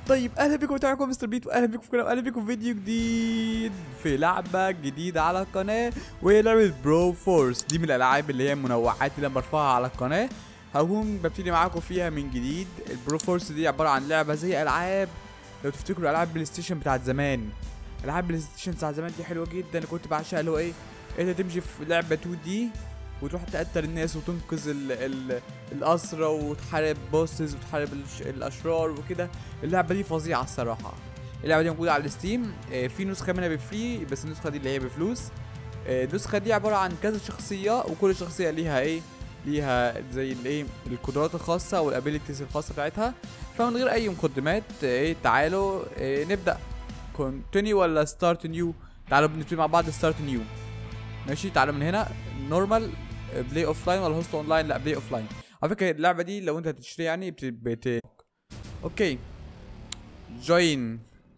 طيب اهلا بكم معاكم مستر بيت واهلا بكم في قناه واهلا بكم في فيديو جديد في لعبه جديده على القناه وهي لعبه برو فورس دي من الالعاب اللي هي منوعات اللي انا برفعها على القناه هكون ببتدي معاكم فيها من جديد البرو فورس دي عباره عن لعبه زي العاب لو تفتكروا العاب بلاي ستيشن بتاعت زمان العاب بلاي ستيشن بتاعت زمان دي حلوه جدا كنت بعشقها اللي هو ايه انت تمشي في لعبه 2 دي وتروح تقتل الناس وتنقذ ال ال الأسرة وتحارب بوسز وتحارب الش- الأشرار وكده اللعبة دي فظيعة الصراحة اللعبة دي موجودة على الستيم آه، في نسخة منها بفري بس النسخة دي اللي هي بفلوس آه، النسخة دي عبارة عن كذا شخصية وكل شخصية ليها ايه ليها زي الايه القدرات الخاصة والابيليتيز الخاصة بتاعتها فمن غير اي مقدمات آه، ايه تعالوا آه، نبدأ كونتينيو ولا ستارت نيو تعالوا بنبتدي مع بعض ستارت نيو ماشي تعالوا من هنا نورمال بلاي اوف لاين ولا هوست اون لاين لا بلاي اوف لاين على فكره اللعبه دي لو انت هتشتري يعني بت... بت... اوكي جوين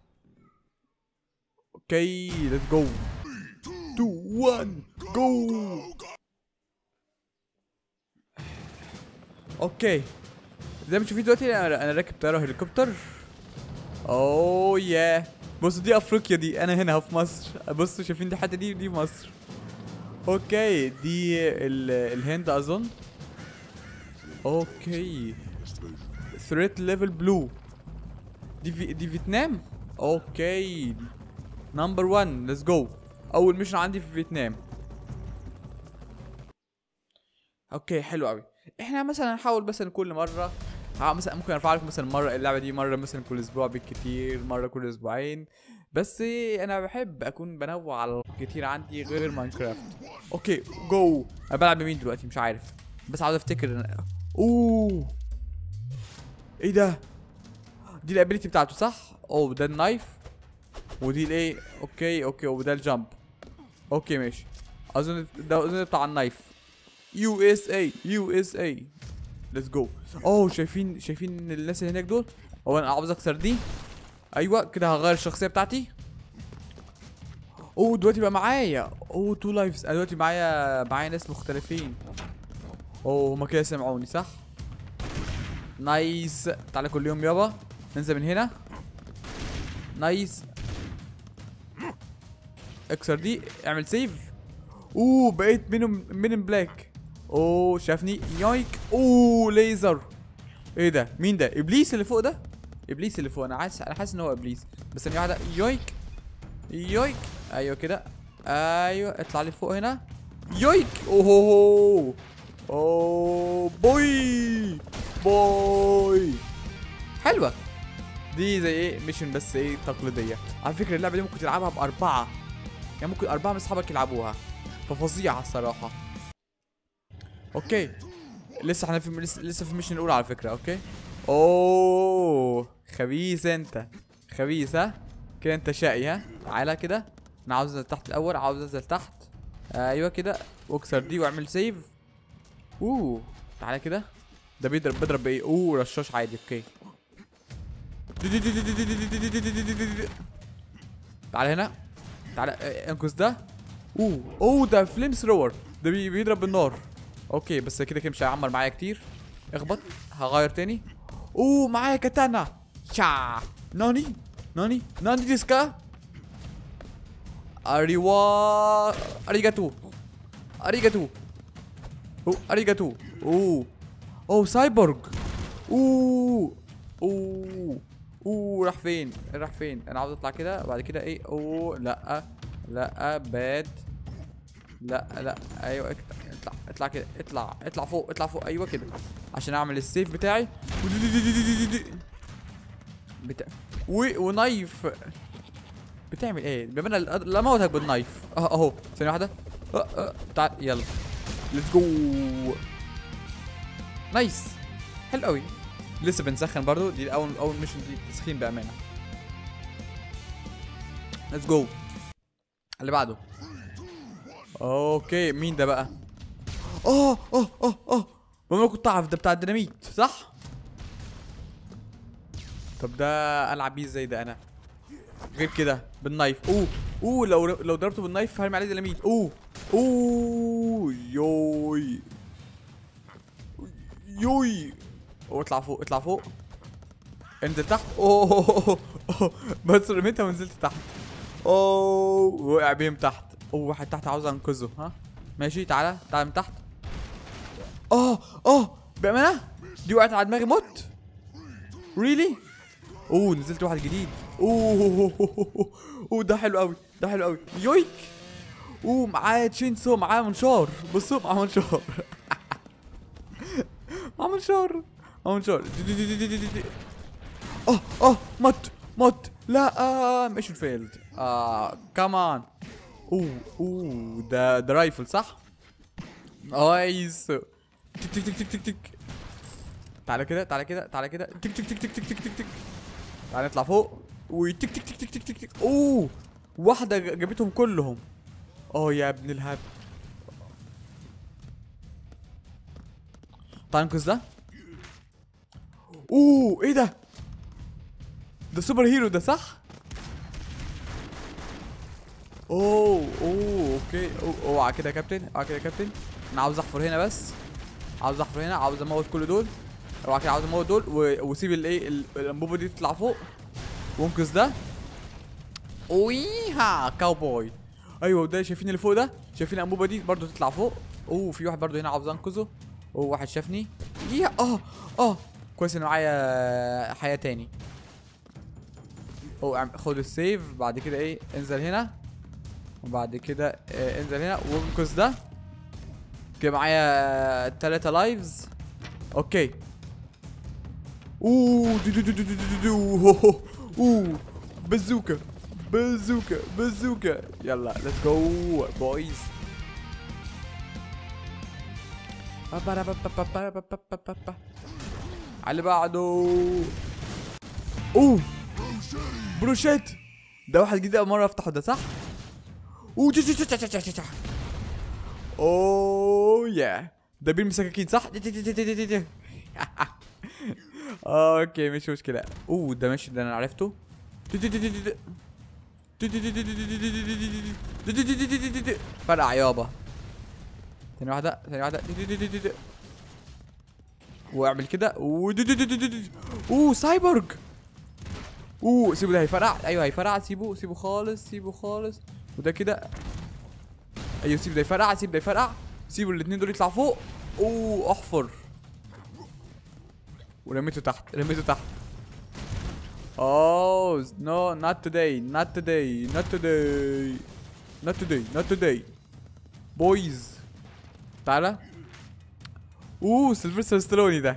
اوكي ليتس جو 2 1 جو اوكي زي ما تشوفين دلوقتي انا انا راكب طياره هليكوبتر اوه يا بصوا دي افريقيا دي انا هنا اهو في مصر بصوا شايفين دي الحته دي دي مصر اوكي دي ال... الهند اظن اوكي ثريت ليفل بلو دي في... دي فيتنام اوكي نمبر 1 ليتس جو اول ميشن عندي في فيتنام اوكي حلو قوي احنا مثلا نحاول مثلا كل مره ها مثلا ممكن ارفع لكم مثلا مره اللعبه دي مره مثلا كل اسبوع بالكتير مره كل اسبوعين بس انا بحب اكون بنوع على كتير عندي غير ماينكرافت اوكي جو انا بلعب بمين دلوقتي مش عارف بس عاوز افتكر أنا- اوه ايه ده دي الابيليتي بتاعته صح اوه ده النايف ودي الايه اوكي اوكي وده الجامب اوكي ماشي اظن ده اظن بتاع النايف يو اس اي يو اس اي ليتس جو اوه شايفين شايفين الناس اللي هناك دول هو انا عاوز اكسر دي ايوه كده هغير الشخصيه بتاعتي اوه دلوقتي بقى معايا اوه تو لايفز انا دلوقتي معايا معايا ناس مختلفين اوه هما كده سمعوني صح نايس تعالى كل يوم يابا ننزل من هنا نايس اكسر دي اعمل سيف اوه بقيت منهم من بلاك اوه شافني يايك اوه ليزر ايه ده مين ده ابليس اللي فوق ده ابليس اللي فوق انا حاسس انا حاسس ان هو ابليس بس ثانيه واحده يويك يويك ايوه كده ايوه اطلع لي فوق هنا يويك اوه اوه بوي بوي حلوه دي زي ايه ميشن بس ايه تقليديه على فكره اللعبه دي ممكن تلعبها باربعه يعني ممكن اربعه من اصحابك يلعبوها ففظيعه الصراحه اوكي لسه احنا في لسه, لسه في الميشن الاولى على فكره اوكي اوه خبيث انت خبيث ها كده انت شقي ها تعالى كده انا عاوز انزل تحت الاول عاوز انزل تحت ايوه كده واكسر دي واعمل سيف اوه تعالى كده ده بيضرب بيضرب بايه اوه رشاش عادي اوكي تعالى هنا تعالى اه، انقذ ده اوه اوه ده فليم ثرور ده بي- بيضرب بالنار اوكي بس كده كده مش هيعمر معايا كتير اخبط هغير تاني اوه معايا كاتانا شا ناني ناني ناني ديسكا اريوا اريجاتو اريجاتو اوه اريجاتو اوه اوه سايبورغ اوه اوه اوه راح فين راح فين انا عاوز اطلع كده بعد كده ايه اوه لا لا باد لا لا ايوه اك- اطلع اطلع كده اطلع اطلع فوق اطلع فوق ايوه كده عشان اعمل السيف بتاعي بتا... و... ونايف بتعمل ايه بما انا لا موتك بالنايف اه اهو ثانيه واحده اه اه تعال يلا ليتس جو نايس حلو قوي لسه بنسخن برضو دي اول اول ميشن دي تسخين بامانه ليتس جو اللي بعده اوكي مين ده بقى اه اه اه اه ما كنت اعرف ده بتاع الديناميت صح طب ده العب بيه ازاي ده انا غير كده بالنايف اوه اوه لو لو ضربته بالنايف هرمي عليه ديناميت اوه اوه يوي يوي واطلع فوق اطلع فوق انزل تحت اوه, أوه, أوه. بس رميتها ونزلت تحت اوه وقع بيهم تحت اوه واحد تحت عاوز انقذه ها ماشي تعالى تعالى من تحت اه اه بامانه دي وقعت على دماغي موت ريلي اوه نزلت واحد جديد اوه اوه ده حلو قوي ده حلو قوي يويك اوه معاه تشين سو معاه منشار بصوا معاه منشار معاه منشار معاه منشار دي- دي- دي- دي- دي- دي- دي. اه اه مت مت لا آه ميشن فيلد اه كمان اوه اوه ده ده رايفل صح؟ نايس تك تك تك تك تك تك تعالى كده تعالى كده تعالى كده تك تك تك تك تك تك تك تك تعالى نطلع فوق وتك تك تك تك تك تك تك اوه واحدة ج- جابتهم كلهم اه يا ابن الهب تعال ننقذ ده اوه ايه ده ده سوبر هيرو ده صح اوه اوه اوكي اوه اوعى كده يا كابتن اوعى كده يا كابتن انا عاوز احفر هنا بس عاوز احفر هنا عاوز اموت كل دول اوعى كده عاوز اموت دول و- وسيب الايه ال- الانبوبه دي تطلع فوق وانقذ ده ويها كاوبوي ايوه ده شايفين اللي فوق ده شايفين الانبوبه دي برضو تطلع فوق اوه في واحد برضو هنا عاوز انقذه اوه واحد شافني يا اه اه كويس ان معايا حياه تاني اوه اعم- خد السيف بعد كده ايه انزل هنا وبعد كده آه انزل هنا وانقذ ده كده معايا تلاتة لايفز اوكي اوه دو دو دو دو دو دو دو اوه اوه بازوكا بازوكا بازوكا يلا ليتس جو بويز على اللي بعده اوه بروشيت ده واحد جديد اول مره افتحه ده صح؟ اوه تش- تش- تش- تش- تش- تش. اوه يا ده بيرمي سكاكين صح؟ تي- تي- تي- تي- تي- تي. اوكي مش مشكلة اوه ده ماشي ده انا عرفته تي- تي- تي- تي- تي- تي- تي- تي- تي- تي- تي- تي- تي- تي- تي- تي- تي- تي- تي- تي. فرقع يابا ثانية واحدة ثانية واحدة تي- تي- تي- تي- تي. واعمل كده و دي- دي- دي- دي- دي- دي. اوه سايبورج اوه سيبه ده هيفرقع ايوه هيفرقع سيبه سيبه خالص سيبه خالص وده كده ايوه سيب ده يفرقع سيب ده يفرقع سيبوا الاثنين دول يطلعوا فوق اوه احفر ورميته تحت رميته تحت اوه نو not today not today not today not today not today boys تعالى اوه سيلفستر ستالوني ده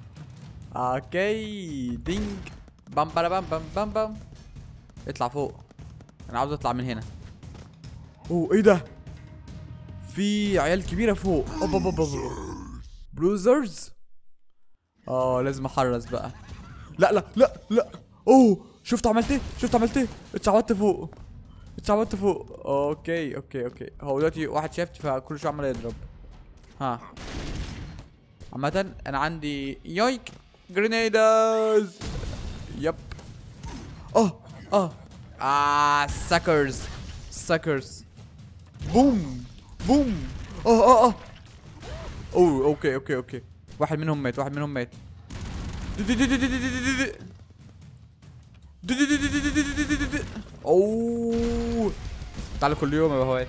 اوكي دينج بام بام بام بام بام بام اطلع فوق انا عاوز اطلع من هنا اوه ايه ده في عيال كبيره فوق اوبا اوبا اوبا بلوزرز اه لازم احرص بقى لا لا لا لا اوه شفت عملت ايه شفت عملت ايه اتشعبطت فوق اتشعبطت فوق اوكي اوكي اوكي هو دلوقتي واحد شافت فكل شويه عمال يضرب ها عامة انا عندي يويك جرينيدرز يب اه اه اه سكرز سكرز بوم بوم اه اه اه اوه اوكي اوكي اوكي واحد منهم مات واحد منهم مات دي- دي- دي- دي- دي- دي- دي- دي- دي. دي- دي- دي- دي- دي- دي- دي- دي- دي- دي. اوه تعالى كل يوم يا بهوات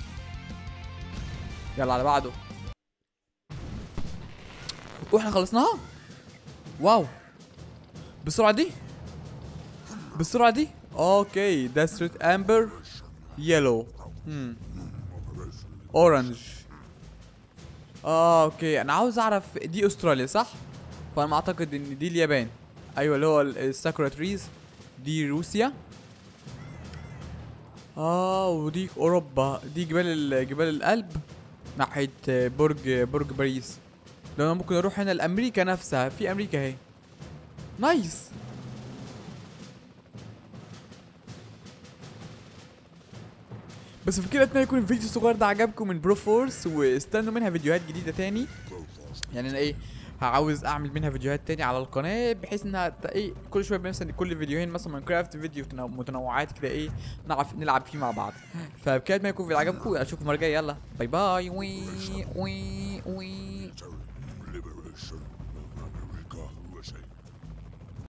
يلا على بعده واحنا خلصناها واو بالسرعه دي بالسرعه دي اوكي ده ستريت امبر يلو هم اورنج اه اوكي انا عاوز اعرف دي استراليا صح فانا اعتقد ان دي اليابان ايوه اللي هو ال- الساكورا تريز دي روسيا اه ودي اوروبا دي جبال ال- جبال الألب ناحية برج برج باريس لو انا ممكن اروح هنا لامريكا نفسها في امريكا اهي نايس بس في كده اتمنى يكون الفيديو الصغير ده عجبكم من برو فورس واستنوا منها فيديوهات جديده تاني يعني انا ايه عاوز اعمل منها فيديوهات تاني على القناه بحيث انها ت- ايه كل شويه مثلا كل فيديوهين مثلا ماينكرافت فيديو تنو- متنوعات كده ايه نعرف نلعب فيه مع بعض فبكده اتمنى يكون الفيديو عجبكم اشوفكم المره الجايه يلا باي باي وي وي وي liberation.